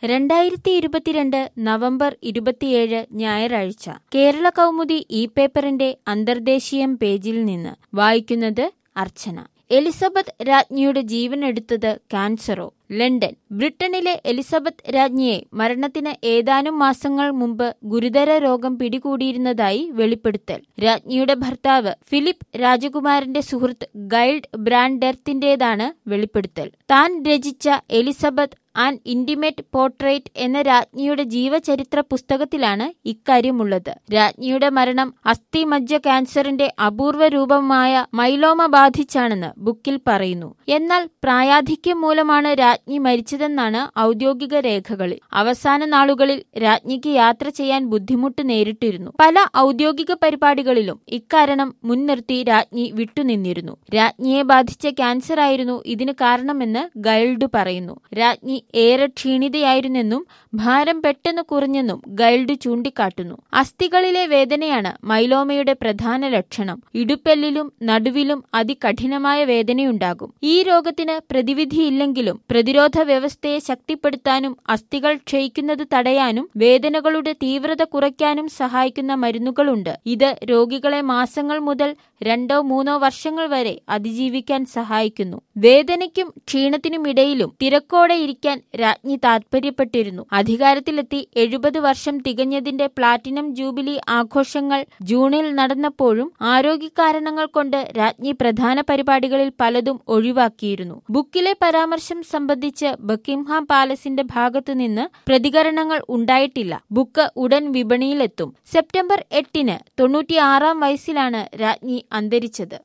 രണ്ടായിരത്തി ഇരുപത്തിരണ്ട് നവംബർ ഇരുപത്തിയേഴ് ഞായറാഴ്ച കേരള കൗമുദി ഇ പേപ്പറിന്റെ അന്തർദേശീയം പേജിൽ നിന്ന് വായിക്കുന്നത് അർച്ചന എലിസബത്ത് രാജ്ഞിയുടെ ജീവനെടുത്തത് ക്യാൻസറോ ലണ്ടൻ ബ്രിട്ടനിലെ എലിസബത്ത് രാജ്ഞിയെ മരണത്തിന് ഏതാനും മാസങ്ങൾ മുമ്പ് ഗുരുതര രോഗം പിടികൂടിയിരുന്നതായി വെളിപ്പെടുത്തൽ രാജ്ഞിയുടെ ഭർത്താവ് ഫിലിപ്പ് രാജകുമാരന്റെ സുഹൃത്ത് ഗൈൽഡ് ബ്രാൻഡെർത്തിന്റേതാണ് വെളിപ്പെടുത്തൽ താൻ രചിച്ച എലിസബത്ത് ആൻ ഇന്റിമേറ്റ് പോർട്രേറ്റ് എന്ന രാജ്ഞിയുടെ ജീവചരിത്ര പുസ്തകത്തിലാണ് ഇക്കാര്യമുള്ളത് രാജ്ഞിയുടെ മരണം അസ്ഥിമജ്ജ ക്യാൻസറിന്റെ അപൂർവ രൂപമായ മൈലോമ ബാധിച്ചാണെന്ന് ബുക്കിൽ പറയുന്നു എന്നാൽ പ്രായാധിക്യം മൂലമാണ് രാജ്ഞി മരിച്ചതെന്നാണ് ഔദ്യോഗിക രേഖകളിൽ അവസാന നാളുകളിൽ രാജ്ഞിക്ക് യാത്ര ചെയ്യാൻ ബുദ്ധിമുട്ട് നേരിട്ടിരുന്നു പല ഔദ്യോഗിക പരിപാടികളിലും ഇക്കാരണം മുൻനിർത്തി രാജ്ഞി വിട്ടുനിന്നിരുന്നു രാജ്ഞിയെ ബാധിച്ച ക്യാൻസർ ആയിരുന്നു ഇതിന് കാരണമെന്ന് ഗൈൽഡ് പറയുന്നു രാജ്ഞി ഏറെ ക്ഷീണിതയായിരുന്നെന്നും ഭാരം പെട്ടെന്ന് കുറഞ്ഞെന്നും ഗൈൽഡ് ചൂണ്ടിക്കാട്ടുന്നു അസ്ഥികളിലെ വേദനയാണ് മൈലോമയുടെ പ്രധാന ലക്ഷണം ഇടുപ്പെല്ലിലും നടുവിലും അതികഠിനമായ വേദനയുണ്ടാകും ഈ രോഗത്തിന് പ്രതിവിധിയില്ലെങ്കിലും പ്രതിരോധ വ്യവസ്ഥയെ ശക്തിപ്പെടുത്താനും അസ്ഥികൾ ക്ഷയിക്കുന്നത് തടയാനും വേദനകളുടെ തീവ്രത കുറയ്ക്കാനും സഹായിക്കുന്ന മരുന്നുകളുണ്ട് ഇത് രോഗികളെ മാസങ്ങൾ മുതൽ രണ്ടോ മൂന്നോ വർഷങ്ങൾ വരെ അതിജീവിക്കാൻ സഹായിക്കുന്നു വേദനയ്ക്കും ക്ഷീണത്തിനുമിടയിലും തിരക്കോടെ ഇരിക്കാൻ രാജ്ഞി താൽപര്യപ്പെട്ടിരുന്നു അധികാരത്തിലെത്തി എഴുപത് വർഷം തികഞ്ഞതിന്റെ പ്ലാറ്റിനം ജൂബിലി ആഘോഷങ്ങൾ ജൂണിൽ നടന്നപ്പോഴും ആരോഗ്യകാരണങ്ങൾ കൊണ്ട് രാജ്ഞി പ്രധാന പരിപാടികളിൽ പലതും ഒഴിവാക്കിയിരുന്നു ബുക്കിലെ പരാമർശം സംബന്ധിച്ച് ബക്കിംഹാം പാലസിന്റെ ഭാഗത്തുനിന്ന് പ്രതികരണങ്ങൾ ഉണ്ടായിട്ടില്ല ബുക്ക് ഉടൻ വിപണിയിലെത്തും സെപ്റ്റംബർ എട്ടിന് തൊണ്ണൂറ്റിയാറാം വയസ്സിലാണ് രാജ്ഞി അന്തരിച്ചത്